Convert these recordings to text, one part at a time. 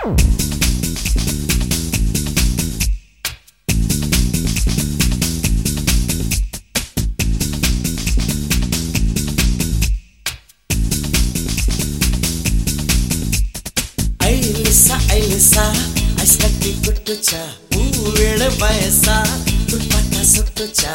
ఐలిసా ఐలిసా ice కట్టి కుట్టుచా ఊవేళ వయసా దుప్పట్ట సుట్టుచా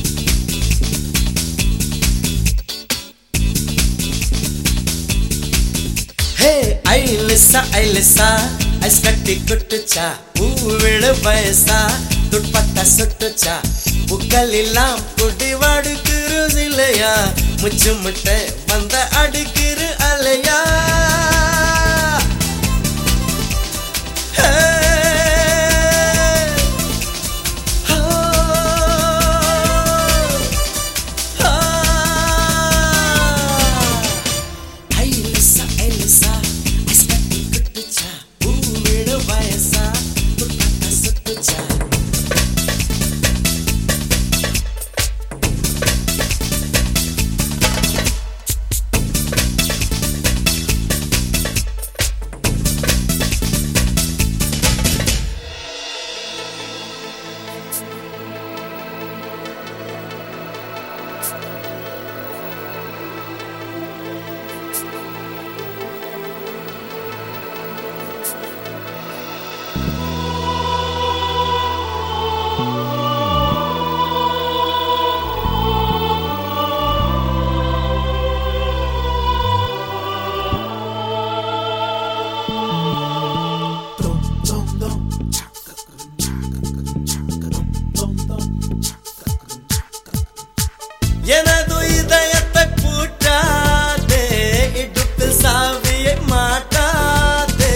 హే ఐలిసా ఐలిసా ice கட்டி குட்டுச்சா பூவிழ வயசா துட்பட்ட சுட்டுச்சா புக்கள் எல்லாம் குடி வாடுக்குரு இல்லையா முச்சு முட்டை வந்த அடுக்குரு அலையா ஹே. ஹோ. ஆ. ஐலிசா ஐலிசா ஐஸ் கட்டி குட்டுச்சா பூவிழ வயசா துட்பட்ட சுட்டுச்சா எனது இதயத்தை பூட்டாதே இடுப்பில் சாவியை மாட்டாதே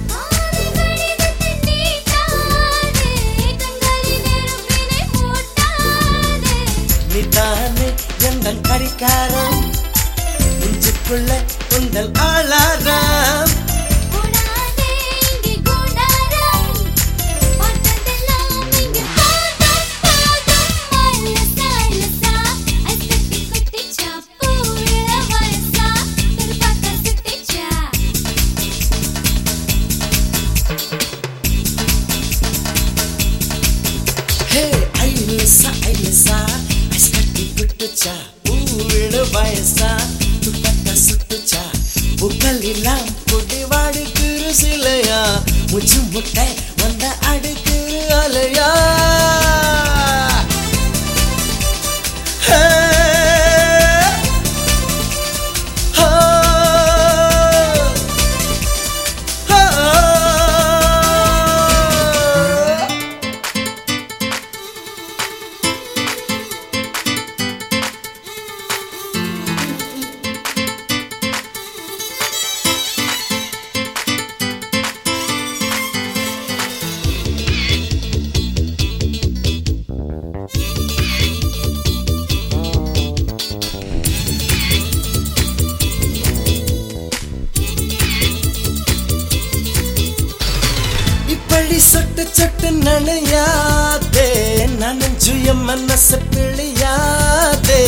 நிதானே எந்த கடிகாரம் நெஞ்சுக்குள்ள உந்தல் ஆளாரம் ஹே ஐலிசா ஐலிசா ஐஸ் கட்டி குட்டுச்சா பூவிழ வயசா துப்பட்ட சுட்டுச்சா புகழ் எல்லாம் குடி வாடுக்குரு சிலையா முச்சு முட்டை வந்த அடுக்குரு அலையா ஹே. ஹோ. ஹோ. இப்படி சொட்டு சொட்டு நனையாதே நனைஞ்சு என் மனசு பிழியாதே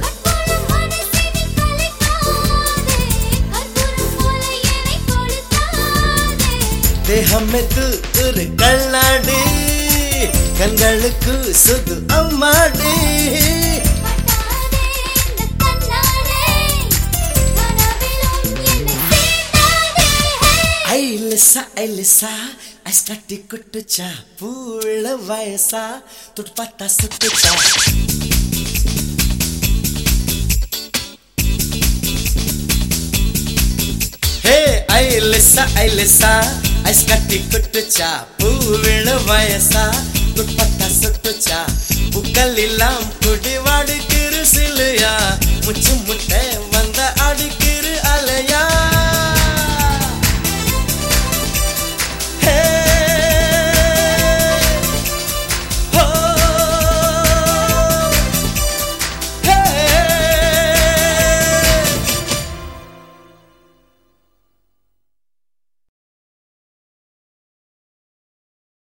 தேகமே தூரு கல்லாடி கண்களுக்கு சுது அம்மாடி ஐலிசா ஐலிசா ஐஸ் கட்டி குட்டுச்சா பூவிழ வயசா துட்பட்டா சுட்டுச்சா ஹே ஐலிசா ஐலிசா ஐஸ் கட்டி குட்டுச்சா பூவிழ வயசா துட்பட்டா சுட்டுச்சா புக்கள் எல்லாம் குடி வாடுக்குரு